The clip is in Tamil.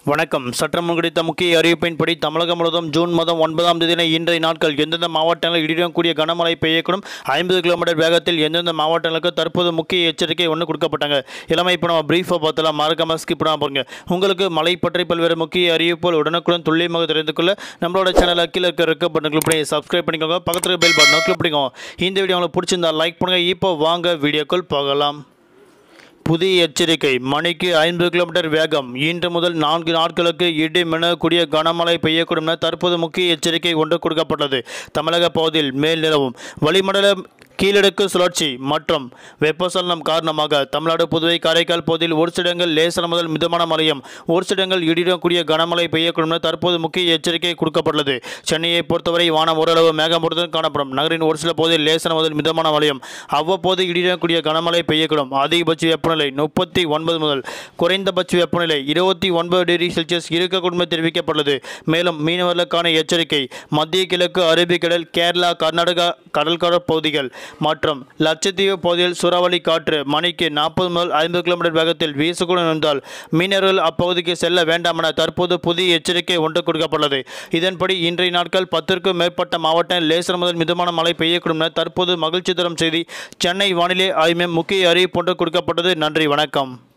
வணக்கம் சற்றம் கிடைத்த முக்கிய அறிவிப்பின்படி தமிழகம் முழுவதும் ஜூன் மாதம் ஒன்பதாம் தேதி இன்றைய நாட்கள் எந்தெந்த மாவட்டங்களில் இடியுடன் ஐம்பது பெய்யக்கூடும் ஐம்பது கிலோமீட்டர் வேகத்தில் எந்தெந்த மாவட்டங்களுக்கு தற்போது முக்கிய எச்சரிக்கை ஒன்று கொடுக்கப்பட்டாங்க இளமை இப்போ நம்ம பிரீஃபாக பார்த்தலாம் மறக்காம ஸ்கிப் பண்ணாம பாருங்க உங்களுக்கு மழை பற்றி பல்வேறு முக்கிய அறிவிப்புகள் உடனுக்குடன் துல்லியமாக தெரிந்து கொள்ள நம்மளோட சேனலை கீழே இருக்க இருக்க பட்டன் கிளிக் பண்ணி சப்ஸ்கிரைப் பண்ணிக்கோங்க பக்கத்தில் பெல் பட்டனை கிளிக் பண்ணிக்கோங்க இந்த வீடியோ உங்களுக்கு பிடிச்சிருந்தா லைக் பண்ணுங்க இப்போ வாங்க வீடியோக்குள் போகலாம் புதிய எச்சரிக்கை மணிக்கு ஐம்பது கிலோமீட்டர் வேகம் இன்று முதல் நான்கு நாட்களுக்கு இடி மின்னக்கூடிய கனமழை பெய்யக்கூடும் என தற்போது முக்கிய எச்சரிக்கை ஒன்று கொடுக்கப்பட்டது தமிழக பகுதியில் மேல் நிலவும் வளிமண்டல கீழடுக்கு சுழற்சி மற்றும் வெப்பசலனம் காரணமாக தமிழ்நாடு புதுவை காரைக்கால் பகுதியில் ஒரு சில இடங்கள் லேசன முதல் மிதமான மழையும் ஒரு சில இடங்கள் இடியுடன் கனமழை பெய்யக்கூடும் என தற்போது முக்கிய எச்சரிக்கை கொடுக்கப்பட்டுள்ளது சென்னையை பொறுத்தவரை வானம் ஓரளவு மேகமூட்டத்துடன் காணப்படும் நகரின் ஒரு சில பகுதியில் லேசன முதல் மிதமான மழையும் அவ்வப்போது இடியுடன் கனமழை பெய்யக்கூடும் அதிகபட்ச வெப்பநிலை முப்பத்தி ஒன்பது முதல் குறைந்தபட்ச வெப்பநிலை இருபத்தி ஒன்பது டிகிரி செல்சியஸ் இருக்கக்கூடும் என தெரிவிக்கப்பட்டுள்ளது மேலும் மீனவர்களுக்கான எச்சரிக்கை மத்திய கிழக்கு அரபிக்கடல் கேரளா கர்நாடகா கடற்கரை பகுதிகள் மற்றும் லட்சத்தீவு பகுதியில் சூறாவளி காற்று மணிக்கு நாற்பது முதல் ஐம்பது கிலோமீட்டர் வேகத்தில் வீசக்கூடும் இருந்தால் மீனவர்கள் அப்பகுதிக்கு செல்ல வேண்டாம் என தற்போது புதிய எச்சரிக்கை ஒன்று கொடுக்கப்பட்டுள்ளது இதன்படி இன்றைய நாட்கள் பத்திற்கும் மேற்பட்ட மாவட்டம் லேசர் முதல் மிதமான மழை பெய்யக்கூடும் என தற்போது மகிழ்ச்சி தரும் செய்தி சென்னை வானிலை ஆய்வு மையம் முக்கிய அறிவிப்பு ஒன்று கொடுக்கப்பட்டது நன்றி வணக்கம்